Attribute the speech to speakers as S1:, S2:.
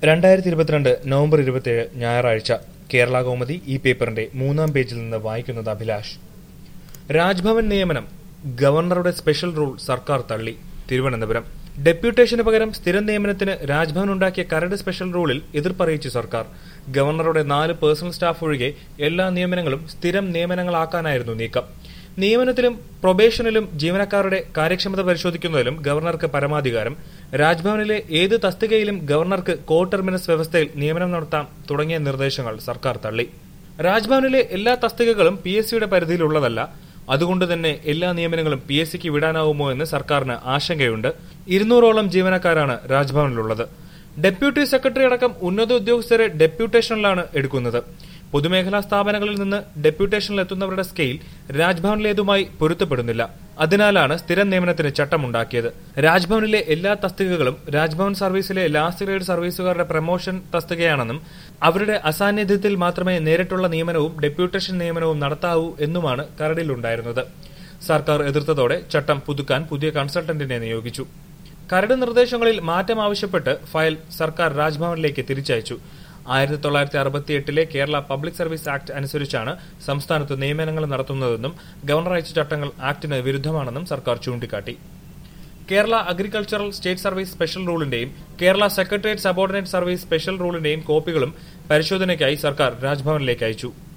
S1: രണ്ടായിരത്തി ഇരുപത്തിരണ്ട് നവംബർ ഇരുപത്തിയേഴ് ഞായറാഴ്ച കേരള കൗമുദി ഈ പേപ്പറിന്റെ മൂന്നാം പേജിൽ നിന്ന് വായിക്കുന്നത് അഭിലാഷ് രാജ്ഭവൻ നിയമനം ഗവർണറുടെ സ്പെഷ്യൽ റൂൾ സർക്കാർ തള്ളി തിരുവനന്തപുരം ഡെപ്യൂട്ടേഷന് പകരം സ്ഥിരം നിയമനത്തിന് രാജ്ഭവൻ ഉണ്ടാക്കിയ കരട് സ്പെഷ്യൽ റൂളിൽ എതിർപ്പറിയിച്ചു സർക്കാർ ഗവർണറുടെ നാല് പേഴ്സണൽ സ്റ്റാഫ് ഒഴികെ എല്ലാ നിയമനങ്ങളും സ്ഥിരം നിയമനങ്ങളാക്കാനായിരുന്നു നീക്കം നിയമനത്തിലും പ്രൊബേഷനിലും ജീവനക്കാരുടെ കാര്യക്ഷമത പരിശോധിക്കുന്നതിലും ഗവർണർക്ക് പരമാധികാരം രാജ്ഭവനിലെ ഏത് തസ്തികയിലും ഗവർണർക്ക് കോ ടെർമിനസ് വ്യവസ്ഥയിൽ നിയമനം നടത്താം തുടങ്ങിയ നിർദ്ദേശങ്ങൾ സർക്കാർ തള്ളി രാജ്ഭവനിലെ എല്ലാ തസ്തികകളും പി എസ് സിയുടെ പരിധിയിലുള്ളതല്ല അതുകൊണ്ട് തന്നെ എല്ലാ നിയമനങ്ങളും പി എസ് സിക്ക് വിടാനാവുമോ എന്ന് സർക്കാരിന് ആശങ്കയുണ്ട് ഇരുന്നൂറോളം ജീവനക്കാരാണ് രാജ്ഭവനിലുള്ളത് ഡെപ്യൂട്ടി സെക്രട്ടറി അടക്കം ഉന്നത ഉദ്യോഗസ്ഥരെ ഡെപ്യൂട്ടേഷനിലാണ് എടുക്കുന്നത് പൊതുമേഖലാ സ്ഥാപനങ്ങളിൽ നിന്ന് ഡെപ്യൂട്ടേഷനിൽ എത്തുന്നവരുടെ സ്കെയിൽ രാജ്ഭവനിലേതുമായി പൊരുത്തപ്പെടുന്നില്ല അതിനാലാണ് സ്ഥിരം നിയമനത്തിന് ചട്ടമുണ്ടാക്കിയത് രാജ്ഭവനിലെ എല്ലാ തസ്തികകളും രാജ്ഭവൻ സർവീസിലെ ലാസ്റ്റ് ഗ്രേഡ് സർവീസുകാരുടെ പ്രമോഷൻ തസ്തികയാണെന്നും അവരുടെ അസാന്നിധ്യത്തിൽ മാത്രമേ നേരിട്ടുള്ള നിയമനവും ഡെപ്യൂട്ടേഷൻ നിയമനവും നടത്താവൂ എന്നുമാണ് കരടിലുണ്ടായിരുന്നത് സർക്കാർ എതിർത്തതോടെ ചട്ടം പുതുക്കാൻ പുതിയ കൺസൾട്ടന്റിനെ നിയോഗിച്ചു കരട് നിർദ്ദേശങ്ങളിൽ മാറ്റം ആവശ്യപ്പെട്ട് ഫയൽ സർക്കാർ രാജ്ഭവനിലേക്ക് തിരിച്ചയച്ചു ആയിരത്തി തൊള്ളായിരത്തി അറുപത്തിയെട്ടിലെ കേരള പബ്ലിക് സർവീസ് ആക്ട് അനുസരിച്ചാണ് സംസ്ഥാനത്ത് നിയമനങ്ങൾ നടത്തുന്നതെന്നും ഗവർണർ അയച്ച ചട്ടങ്ങൾ ആക്ടിന് വിരുദ്ധമാണെന്നും സർക്കാർ ചൂണ്ടിക്കാട്ടി Kerala agricultural state service special റൂളിന്റെയും Kerala secretariat subordinate service special റൂളിന്റെയും കോപ്പികളും പരിശോധനയ്ക്കായി സർക്കാർ രാജ്ഭവനിലേക്ക് അയച്ചു